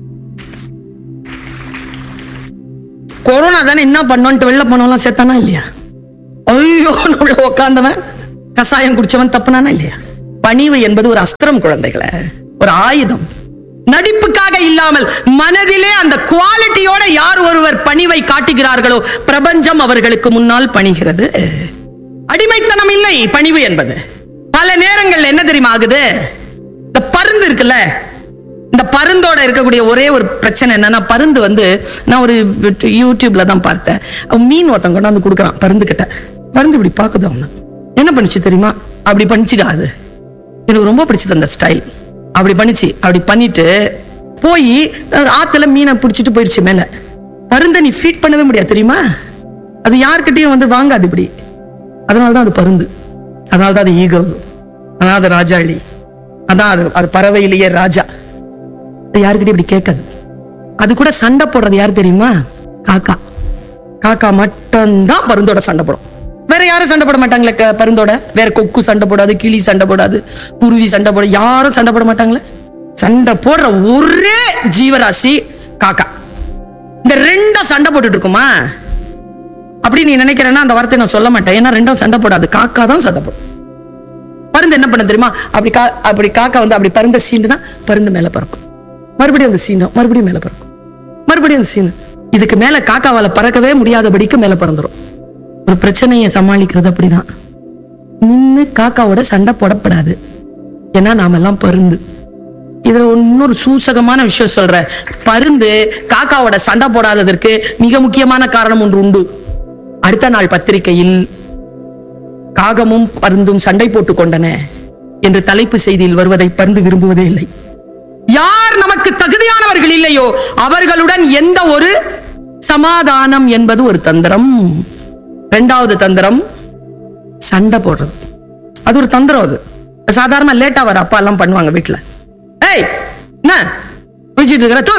Speaker 8: கொரோனா தானே என்ன பண்ணோன்ட்டு வெளில போனவெல்லாம் செத்தானா இல்லையா ஐயோ உள்ள உட்கார்ந்தவன் கசாயம் குடிச்சவன் தப்புனானா இல்லையா பணிவு என்பது ஒரு அஸ்திரம் குழந்தைகளை ஒரு ஆயுதம் நடிப்புக்காக இல்லாமல் மனதிலே அந்த குவாலிட்டியோட யார் ஒருவர் பணிவை காட்டுகிறார்களோ பிரபஞ்சம் அவர்களுக்கு முன்னால் பணிகிறது அடிமைத்தனம் இல்லை பணிவு என்பது பல நேரங்கள்ல என்ன தெரியுமா ஆகுது இந்த பருந்து இருக்குல்ல இந்த பருந்தோட இருக்கக்கூடிய ஒரே ஒரு பிரச்சனை என்னன்னா பருந்து வந்து நான் ஒரு யூடியூப்ல தான் பார்த்தேன் அவன் மீன் ஒருத்தன் கொண்டாந்து கொடுக்குறான் பருந்து கிட்ட பருந்து இப்படி பாக்குது அவன என்ன பண்ணுச்சு தெரியுமா அப்படி பண்ணிச்சுடா அது எனக்கு ரொம்ப பிடிச்சது அந்த ஸ்டைல் அப்படி பண்ணிச்சு அப்படி பண்ணிட்டு போய் அஹ், ஆத்துல மீனை பிடிச்சிட்டு போயிடுச்சு மேல பருந்தை நீ ஃபீட் பண்ணவே முடியாது தெரியுமா அது யார்கிட்டயும் வந்து வாங்காது இப்படி அதனால தான் அது பருந்து அதனால தான் அது ஈகல் அதான் அது ராஜாளி அதான் அது அது பறவையிலேயே ராஜா அது யாருக்கிட்டையும் இப்படி கேட்காது அது கூட சண்டை போடுறது யார் தெரியுமா காக்கா காக்கா மட்டும்தான் பருந்தோட சண்டை போடும் வேற யாரும் சண்டை போட மாட்டாங்களே க- பருந்தோட வேற கொக்கு சண்டை போடாது கிளி சண்டை போடாது குருவி சண்டை போட யாரும் சண்டை போட மாட்டாங்களே சண்டை போடுற ஒரே ஜீவராசி காக்கா இந்த ரெண்டும் சண்டை போட்டுட்டு இருக்குமா அப்படி நீ நினைக்கிறேன்னா அந்த வார்த்தை நான் சொல்ல மாட்டேன் ஏன்னா ரெண்டும் சண்டை போடாது காக்கா தான் சண்டை போடும் பருந்து என்ன பண்ண தெரியுமா அப்படி கா அப்படி காக்கா வந்து அப்படி பருந்த சீண்டுனா பருந்து மேல பறக்கும் மறுபடியும் அந்த சீண்டும் மறுபடியும் மேல பறக்கும் மறுபடியும் அந்த சீண்டு இதுக்கு மேல காக்காவால பறக்கவே முடியாதபடிக்கு மேல பறந்துரும் ஒரு பிரச்சனையை சமாளிக்கிறது அப்படிதான் நின்னு காக்காவோட சண்டை போடப்படாது ஏன்னா நாமெல்லாம் பருந்து இதுல இன்னொரு சூசகமான விஷயம் சொல்றேன் பருந்து காக்காவோட சண்டை போடாததற்கு மிக முக்கியமான காரணம் ஒன்று உண்டு அடுத்த நாள் பத்திரிகையில் காகமும் பருந்தும் சண்டை போட்டுக் கொண்டன என்று தலைப்பு செய்தியில் வருவதை பருந்து விரும்புவதே இல்லை யார் நமக்கு தகுதியானவர்கள் இல்லையோ அவர்களுடன் எந்த ஒரு சமாதானம் என்பது ஒரு தந்திரம் இரண்டாவது தந்திரம் சண்டை போடுறது அது ஒரு தந்திரம் அது சாதாரண லேட்டா வர அப்பா எல்லாம் பண்ணுவாங்க வீட்டுல ஏய் என்ன குளிச்சிட்டு இருக்கிற தூள்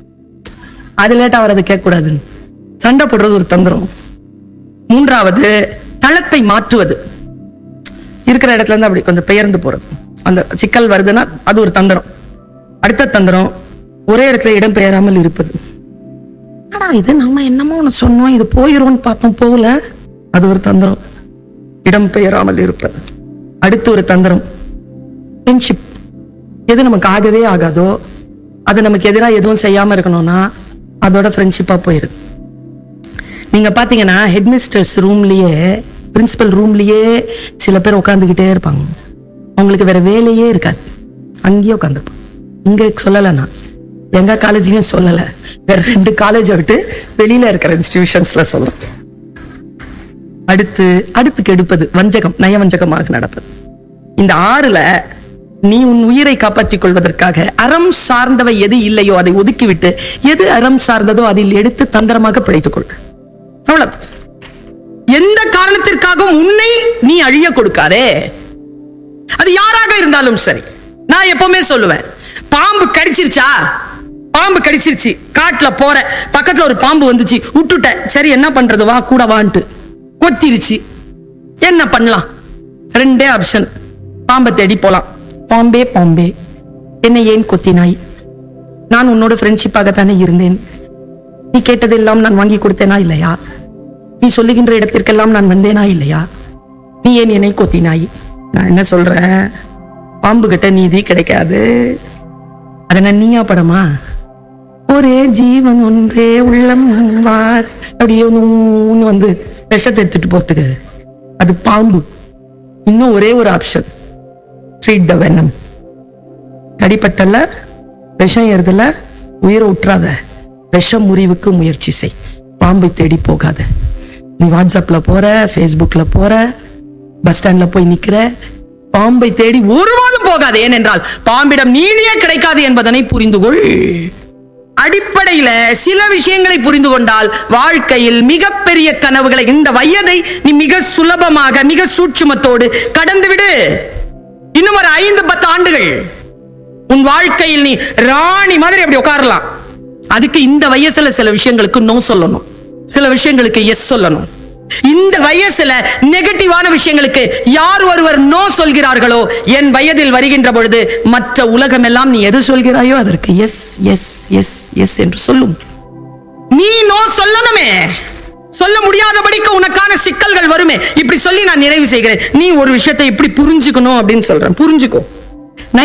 Speaker 8: அது லேட்டா வர்றது கேட்க கூடாதுன்னு சண்டை போடுறது ஒரு தந்திரம் மூன்றாவது தளத்தை மாற்றுவது இருக்கிற இடத்துல இருந்து அப்படி கொஞ்சம் பெயர்ந்து போறது அந்த சிக்கல் வருதுன்னா அது ஒரு தந்திரம் அடுத்த தந்திரம் ஒரே இடத்துல இடம் பெயராமல் இருப்பது ஆனா இது நம்ம என்னமோ ஒண்ணு சொன்னோம் இது போயிரும்னு பார்த்தோம் போகல அது ஒரு தந்திரம் இடம் பெயராமல் இருப்பது அடுத்து ஒரு தந்திரம் ஃப்ரெண்ட்ஷிப் எது நமக்கு ஆகவே ஆகாதோ அது நமக்கு எதிராக எதுவும் செய்யாம இருக்கணும்னா அதோட ஃப்ரெண்ட்ஷிப்பா போயிருது நீங்க பாத்தீங்கன்னா ஹெட்மிஸ்டர்ஸ் ரூம்லயே பிரின்சிபல் ரூம்லயே சில பேர் உட்காந்துக்கிட்டே இருப்பாங்க அவங்களுக்கு வேற வேலையே இருக்காது அங்கேயே உட்காந்துருப்பாங்க இங்க சொல்லல நான் எங்க காலேஜ்லயும் சொல்லல வேற ரெண்டு காலேஜை விட்டு வெளியில இருக்கிற இன்ஸ்டிடியூஷன்ஸ்ல சொல்றேன் அடுத்து அடுத்து கெடுப்பது வஞ்சகம் நயவஞ்சகமாக நடப்பது இந்த ஆறுல நீ உன் உயிரை காப்பாற்றிக் கொள்வதற்காக அறம் சார்ந்தவை எது இல்லையோ அதை ஒதுக்கிவிட்டு எது அறம் சார்ந்ததோ அதில் எடுத்து தந்திரமாக பிழைத்துக் கொள் அவ்வளவு எந்த காரணத்திற்காகவும் உன்னை நீ அழிய கொடுக்காதே அது யாராக இருந்தாலும் சரி நான் எப்பவுமே சொல்லுவேன் பாம்பு கடிச்சிருச்சா பாம்பு கடிச்சிருச்சு காட்டுல போற பக்கத்துல ஒரு பாம்பு வந்துச்சு விட்டுட்டேன் சரி என்ன பண்றது வா கூட வான்ட்டு கொத்திருச்சு என்ன பண்ணலாம் ரெண்டே ஆப்ஷன் பாம்பை தேடி போலாம் பாம்பே பாம்பே என்னை ஏன் கொத்தினாய் நான் உன்னோட ஃப்ரெண்ட்ஷிப்பாகத்தானே இருந்தேன் நீ கேட்டதெல்லாம் நான் வாங்கி கொடுத்தேனா இல்லையா நீ சொல்லுகின்ற இடத்திற்கெல்லாம் நான் வந்தேனா இல்லையா நீ ஏன் என்னை கொத்தினாய் நான் என்ன சொல்றேன் பாம்பு கிட்ட நீதி கிடைக்காது அத நான் நீயா படமா ஒரே ஜீவன் ஒன்றே உள்ளம் வார் அப்படியே ஒன்று வந்து விஷத்தை எடுத்துட்டு போறதுக்கு அது பாம்பு இன்னும் ஒரே ஒரு ஆப்ஷன் ட்ரீட் த வெனம் கடிப்பட்டல விஷம் ஏறுதுல உயிரை விட்டுறாத விஷம் முறிவுக்கு முயற்சி செய் பாம்பை தேடி போகாத நீ வாட்ஸ்அப்ல போற ஃபேஸ்புக்ல போற பஸ் ஸ்டாண்ட்ல போய் நிக்கிற பாம்பை தேடி ஒருபோதும் போகாது ஏனென்றால் பாம்பிடம் நீதியே கிடைக்காது என்பதனை புரிந்து கொள் அடிப்படையில சில விஷயங்களை புரிந்து கொண்டால் வாழ்க்கையில் மிகப்பெரிய கனவுகளை இந்த வயதை நீ மிக சுலபமாக மிக சூட்சுமத்தோடு கடந்து விடு இன்னும் ஒரு ஐந்து பத்து ஆண்டுகள் உன் வாழ்க்கையில் நீ ராணி மாதிரி அப்படி உட்காரலாம் அதுக்கு இந்த வயசுல சில விஷயங்களுக்கு நோ சொல்லணும் சில விஷயங்களுக்கு எஸ் சொல்லணும் இந்த வயசுல நெகட்டிவான விஷயங்களுக்கு யார் ஒருவர் நோ சொல்கிறார்களோ என் வயதில் வருகின்ற பொழுது மற்ற உலகம் எல்லாம் நீ எது சொல்கிறாயோ அதற்கு எஸ் எஸ் எஸ் எஸ் என்று சொல்லும் நீ நோ சொல்லணுமே சொல்ல முடியாதபடிக்கு உனக்கான சிக்கல்கள் வருமே இப்படி சொல்லி நான் நிறைவு செய்கிறேன் நீ ஒரு விஷயத்தை இப்படி புரிஞ்சுக்கணும் அப்படின்னு சொல்றேன் புரிஞ்சுக்கோ